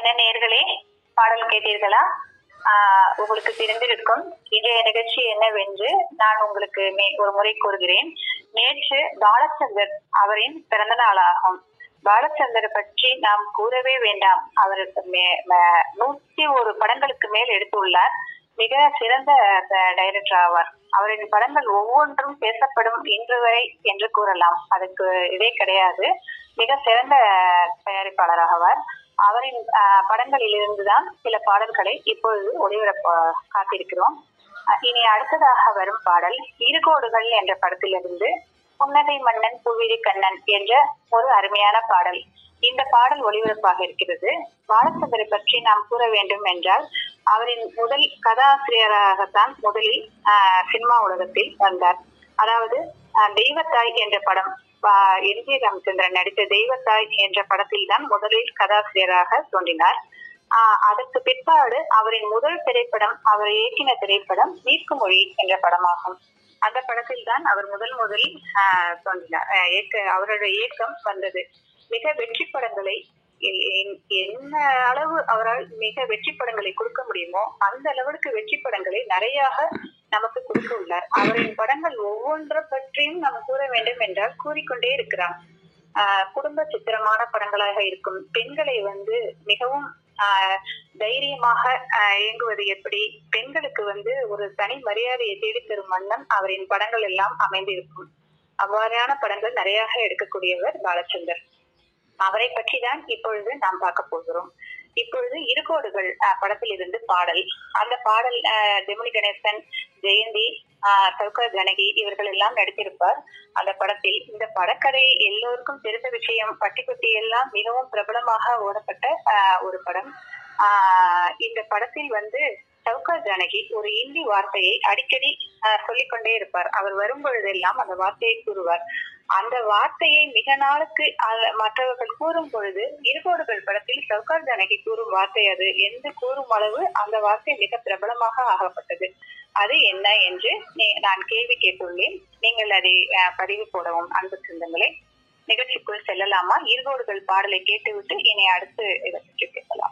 என்ன நேர்களே பாடல் கேட்டீர்களா ஆஹ் உங்களுக்கு தெரிந்திருக்கும் இன்றைய நிகழ்ச்சி என்னவென்று நான் உங்களுக்கு மே- ஒரு முறை கூறுகிறேன் நேற்று பாலச்சந்தர் அவரின் பிறந்த நாளாகும் பாலச்சந்தர் பற்றி நாம் கூறவே வேண்டாம் அவர் மே- ம- நூத்தி ஒரு படங்களுக்கு மேல் எடுத்துள்ளார் மிக சிறந்த டைரக்டர் ஆவார் அவரின் படங்கள் ஒவ்வொன்றும் பேசப்படும் இன்று வரை என்று கூறலாம் அதுக்கு இதே கிடையாது மிக சிறந்த தயாரிப்பாளர் ஆவார் அவரின் ஆஹ், படங்களிலிருந்துதான் சில பாடல்களை இப்பொழுது ஒளிபரப்ப காத்திருக்கிறோம் அஹ், இனி அடுத்ததாக வரும் பாடல் இருகோடுகள் என்ற படத்திலிருந்து புன்னகை மன்னன் புவிரி கண்ணன் என்ற ஒரு அருமையான பாடல் இந்த பாடல் ஒளிபரப்பாக இருக்கிறது பாலச்சந்தரை பற்றி நாம் கூற வேண்டும் என்றால் அவரின் முதல் கதாசிரியராகத்தான் முதலில் ஆஹ், சினிமா உலகத்தில் வந்தார் அதாவது ஆஹ், தெய்வத்தாய் என்ற படம் ஆஹ், என் ஜி ராமச்சந்திரன் நடித்த தெய்வத்தாய் என்ற படத்தில் தான் முதலில் கதாசிரியராக தோன்றினார் ஆஹ், அதற்கு பிற்பாடு அவரின் முதல் திரைப்படம் அவர் இயக்கின திரைப்படம் நீர்க்குமொழி என்ற படமாகும் அந்த படத்தில் தான் அவர் முதல் முதலில் ஆஹ், தோன்றினார் ஆஹ், இயக்க அவருடைய இயக்கம் வந்தது மிக வெற்றி படங்களை எ- எ- என்ன அளவு அவரால் மிக வெற்றி படங்களை கொடுக்க முடியுமோ அந்த அளவுக்கு வெற்றி படங்களை நிறையாக நமக்கு கொடுக்க உள்ளார் அவரின் படங்கள் ஒவ்வொன்றை பற்றியும் நாம் கூற வேண்டும் என்றால் கூறிக்கொண்டே இருக்கிறார் ஆஹ் குடும்ப சித்திரமான படங்களாக இருக்கும் பெண்களை வந்து மிகவும் ஆஹ் தைரியமாக ஆஹ் இயங்குவது எப்படி பெண்களுக்கு வந்து ஒரு தனி மரியாதையை தேடித் தரும் வண்ணம் அவரின் படங்கள் எல்லாம் அமைந்திருக்கும் அவ்வாறான படங்கள் நிறையாக எடுக்கக்கூடியவர் பாலச்சந்தர் அவரை பற்றி தான் இப்பொழுது நாம் பார்க்க போகிறோம் இப்பொழுது இருகோடுகள் அஹ், படத்தில் இருந்து பாடல் அந்த பாடல் அஹ், ஜெமினி கணேசன் ஜெயந்தி ஆஹ், சவுகர் ஜனகி இவர்கள் எல்லாம் நடித்திருப்பார் அந்த படத்தில் இந்த படக்கதை எல்லோருக்கும் தெரிந்த விஷயம் பட்டி பட்டி எல்லாம் மிகவும் பிரபலமாக ஓடப்பட்ட ஆஹ், ஒரு படம் ஆஹ், இந்த படத்தில் வந்து சவுகர் ஜானகி ஒரு இந்தி வார்த்தையை அடிக்கடி ஆஹ், சொல்லிக்கொண்டே இருப்பார் அவர் வரும் பொழுதெல்லாம் அந்த வார்த்தையை கூறுவார் அந்த வார்த்தையை மிக நாளுக்கு அ- மற்றவர்கள் கூறும் பொழுது இருகோடுகள் படத்தில் சவுகார் ஜானகி கூறும் வார்த்தை அது என்று கூறும் அளவு அந்த வார்த்தை மிக பிரபலமாக ஆகப்பட்டது அது என்ன என்று நீ- நான் கேள்வி கேட்டுள்ளேன் நீங்கள் அதை அஹ், பதிவு போடவும் அன்பு சொந்தங்களே நிகழ்ச்சிக்குள் செல்லலாமா இருகோடுகள் பாடலை கேட்டுவிட்டு இனி அடுத்து இதை பற்றி பேசலாம்